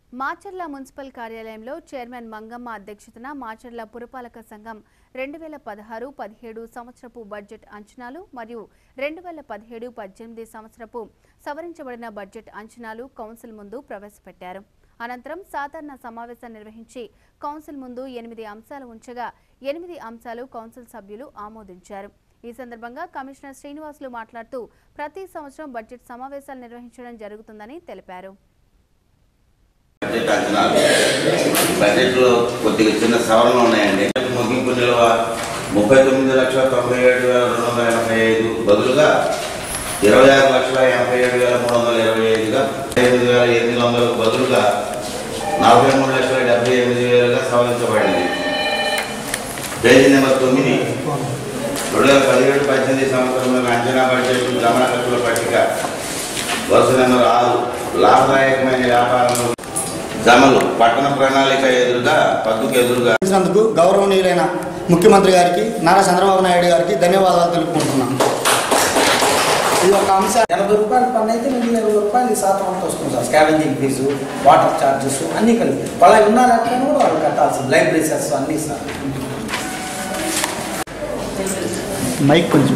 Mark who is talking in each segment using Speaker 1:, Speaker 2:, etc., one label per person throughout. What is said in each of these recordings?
Speaker 1: Macherla municipal కార్యాలయంలో chairman Mangamma అధ్యక్షతన మాచర్ల పురపాలక సంఘం రెండు వేల పదహారు పదిహేడు సంవత్సరపు బడ్జెట్ అంచనాలు మరియు రెండు వేల పదిహేడు పద్దెనిమిది సంవత్సరపు సవరించబడిన బడ్జెట్ అంచనాలు కౌన్సిల్ ముందు ప్రవేశపెట్టారు అనంతరం సాధారణ సమావేశం నిర్వహించి కౌన్సిల్ ముందు ఎనిమిది అంశాలు ఉంచగా ఎనిమిది అంశాలు కౌన్సిల్ సభ్యులు ఆమోదించారు ఈ సందర్భంగా కమిషనర్ శ్రీనివాసులు మాట్లాడుతూ ప్రతి సంవత్సరం బడ్జెట్ సమావేశాలు నిర్వహించడం జరుగుతుందని తెలిపారు
Speaker 2: బడ్జెట్ అంచనాలు బడ్జెట్లో కొద్దిగా చిన్న సవరణలు ఉన్నాయండి ముగింపు నిల్వ ముప్పై తొమ్మిది లక్షల తొంభై ఏడు వేల రెండు వందల ఎనభై ఐదు బదులుగా ఇరవై ఆరు లక్షల ఎనభై ఏడు వేల మూడు వందల ఇరవై ఐదుగా ఎనిమిది వేల ఎనిమిది వందలకు బదులుగా నలభై మూడు లక్షల డెబ్బై ఎనిమిది వేలుగా సవరించబడింది పేజీ నెంబర్ తొమ్మిది రెండు వేల పదిహేడు పద్దెనిమిది సంవత్సరంలో అంచనా బడ్జెట్ గమన ఖర్చుల పట్టిక వరుస నెంబర్ ఆరు లాభదాయకమైన వ్యాపారంలో జమలు పట్టణ ప్రణాళిక ఎదురుగా పద్దుకు ఎదురుగా
Speaker 3: ఇచ్చినందుకు గౌరవనీయులైన ముఖ్యమంత్రి గారికి నారా చంద్రబాబు నాయుడు గారికి ధన్యవాదాలు తెలుపుకుంటున్నాను ఈ యొక్క అంశం
Speaker 4: ఎనభై రూపాయల పన్ను అయితే మిగిలిన ఇరవై రూపాయలు ఈ శాతం అంతా వస్తుంది sir scavenging fees water charges అన్నీ కలిపి వాళ్ళ ఉన్న లెక్కను కూడా వాళ్ళు కట్టాల్సింది లైబ్రరీ సెస్ అన్నీ సార్
Speaker 3: మైక్ కొంచెం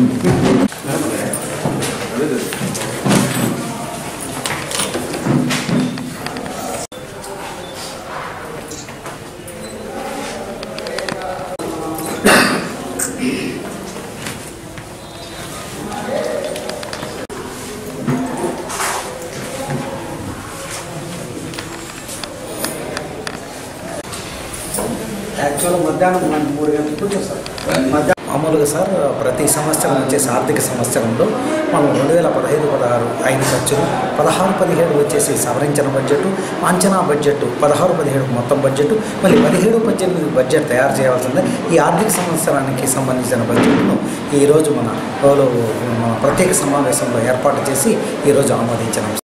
Speaker 4: యాక్చువల్ మధ్యాహ్నం మనం మూడు గంటలకు కూర్చోం సార్ మధ్యాహ్నం మామూలుగా సార్ ప్రతి సంవత్సరం వచ్చేసి ఆర్థిక సంవత్సరంలో మనం రెండు వేల పదహైదు పదహారు అయిన ఖర్చులు పదహారు పదిహేడు వచ్చేసి సవరించిన బడ్జెట్ అంచనా బడ్జెట్ పదహారు పదిహేడు మొత్తం బడ్జెట్ మళ్ళీ పదిహేడు పద్దెనిమిది బడ్జెట్ తయారు చేయాల్సిందే ఈ ఆర్థిక సంవత్సరానికి సంబంధించిన బడ్జెట్ను ఈరోజు మన మన ప్రత్యేక సమావేశంలో ఏర్పాటు చేసి ఈరోజు ఆమోదించినాం